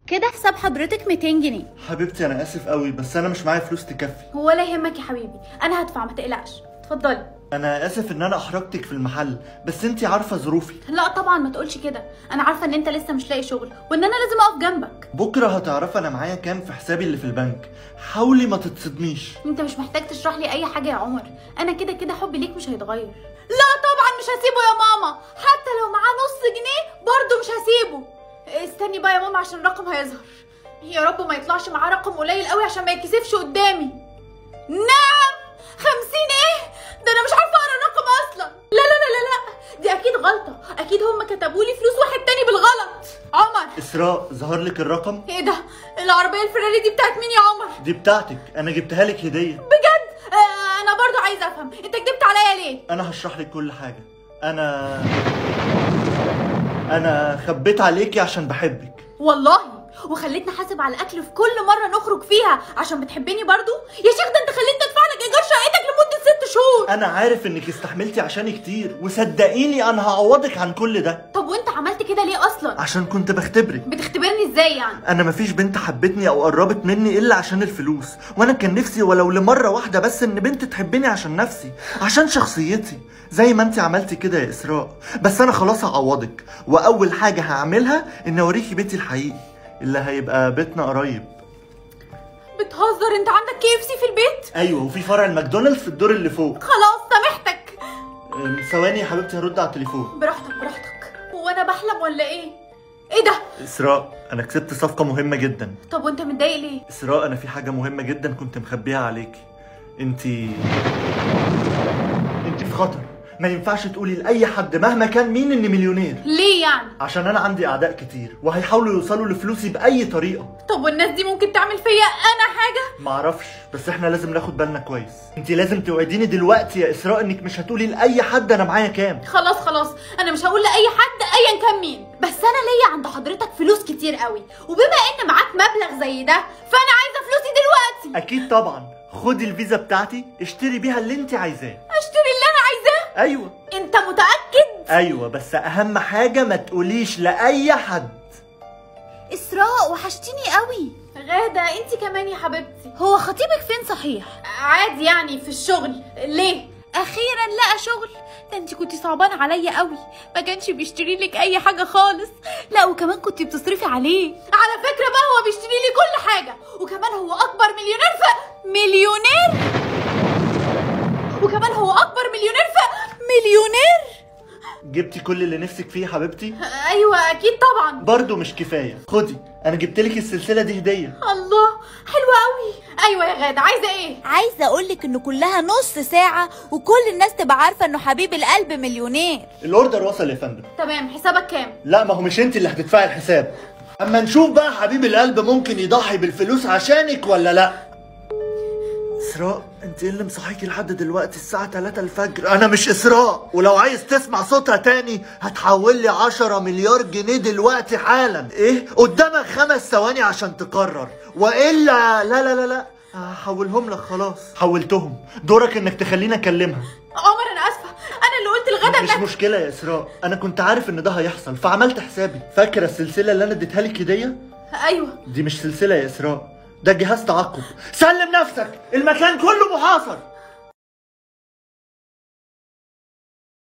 كده حساب حضرتك 200 جنيه حبيبتي انا اسف قوي بس انا مش معايا فلوس تكفي ولا يهمك يا حبيبي انا هدفع ما تقلقش اتفضلي انا اسف ان انا احرجتك في المحل بس انتي عارفه ظروفي لا طبعا ما تقولش كده انا عارفه ان انت لسه مش لاقي شغل وان انا لازم اقف جنبك بكره هتعرفي انا معايا كام في حسابي اللي في البنك حاولي ما تتصدميش انت مش محتاج تشرح لي اي حاجه يا عمر انا كده كده حبي ليك مش هيتغير لا طبعا مش هسيبه يا ماما حتى لو معاه نص جنيه برضه مش هسيبه استني بقى يا ماما عشان الرقم هيظهر يا رب ما يطلعش معاه رقم قليل قوي عشان ما يتكسفش قدامي نعم خمسين ايه ده انا مش عارفه اقرا الرقم اصلا لا لا لا لا لا دي اكيد غلطه اكيد هم كتبوا لي فلوس واحد تاني بالغلط عمر اسراء ظهر لك الرقم ايه ده العربيه الفراري دي بتاعت مين يا عمر دي بتاعتك انا جبتها لك هديه بجد آه انا برضو عايزه افهم انت كدبت عليا ليه انا هشرح لك كل حاجه انا انا خبيت عليكي عشان بحبك والله وخليتني حاسب على الاكل في كل مره نخرج فيها عشان بتحبني برضو يا شيخ ده انت خليتني ادفع لك ايجار شقتك لمده ست شهور انا عارف انك استحملتي عشاني كتير وصدقيني انا هعوضك عن كل ده طب وانت عملت كده ليه اصلا عشان كنت بختبرك بتختبرني ازاي يعني انا مفيش بنت حبتني او قربت مني الا عشان الفلوس وانا كان نفسي ولو لمره واحده بس ان بنت تحبني عشان نفسي عشان شخصيتي زي ما انت عملتي كده يا اسراء بس انا خلاص هعوضك واول حاجه هعملها ان اوريكي بيتي الحقيقي اللي هيبقى بيتنا قريب بتهزر انت عندك كي اف سي في البيت ايوه وفي فرع الماكدونالدز في الدور اللي فوق خلاص سامحتك أم، ثواني يا حبيبتي هرد على التليفون براحتك براحتك هو انا بحلم ولا ايه ايه ده اسراء انا كسبت صفقه مهمه جدا طب وانت متضايق ليه اسراء انا في حاجه مهمه جدا كنت مخبيها عليكي انتي انتي في خطر ما ينفعش تقولي لاي حد مهما كان مين اني مليونير ليه يعني عشان انا عندي اعداء كتير وهيحاولوا يوصلوا لفلوسي باي طريقه طب والناس دي ممكن تعمل فيا انا حاجه معرفش بس احنا لازم ناخد بالنا كويس انتي لازم توعديني دلوقتي يا اسراء انك مش هتقولي لاي حد انا معايا كام خلاص خلاص انا مش هقول لاي حد ايا كان مين بس انا ليا عند حضرتك فلوس كتير قوي وبما ان معاك مبلغ زي ده فانا عايزه فلوسي دلوقتي اكيد طبعا خدي الفيزا بتاعتي اشتري بيها اللي انت عايزاه اشتري اللي انا عايزاه ايوه انت متاكد ايوه بس اهم حاجه ما تقوليش لاي حد اسراء وحشتيني قوي غاده انت كمان يا حبيبتي هو خطيبك فين صحيح عادي يعني في الشغل ليه اخيرا لقى شغل ده انت كنتي صعبان عليا قوي ما كانش بيشتري لك اي حاجه خالص لا وكمان كنتي بتصرفي عليه على فكره بقى هو بيشتري لي كل حاجه وكمان هو اكبر مليونير في مليونير وكمان هو اكبر مليونير في مليونير جبتي كل اللي نفسك فيه يا حبيبتي ايوه اكيد طبعا برضه مش كفايه خدي انا جبت لك السلسله دي هديه الله حلوة قوي ايوه يا غادة عايزة ايه عايزه اقولك انه كلها نص ساعه وكل الناس تبقى عارفه انه حبيب القلب مليونير الاوردر وصل يا فندم تمام حسابك كام لا ما هو مش انت اللي هتدفعي الحساب اما نشوف بقى حبيب القلب ممكن يضحي بالفلوس عشانك ولا لا اسراء انت ايه اللي مصحيكي لحد دلوقتي الساعة 3 الفجر انا مش اسراء ولو عايز تسمع صوتها تاني هتحول لي 10 مليار جنيه دلوقتي حالا ايه قدامك خمس ثواني عشان تقرر والا لا لا لا لا هحولهم لك خلاص حولتهم دورك انك تخليني اكلمها عمر انا اسفة انا اللي قلت لغادة مش انك مشكلة يا إسراء أنا كنت عارف إن ده هيحصل فعملت حسابي فاكرة السلسلة اللي أنا اديتها لك هدية؟ ايوه دي مش سلسلة يا إسراء ده جهاز تعقب سلم نفسك المكان كله محاصر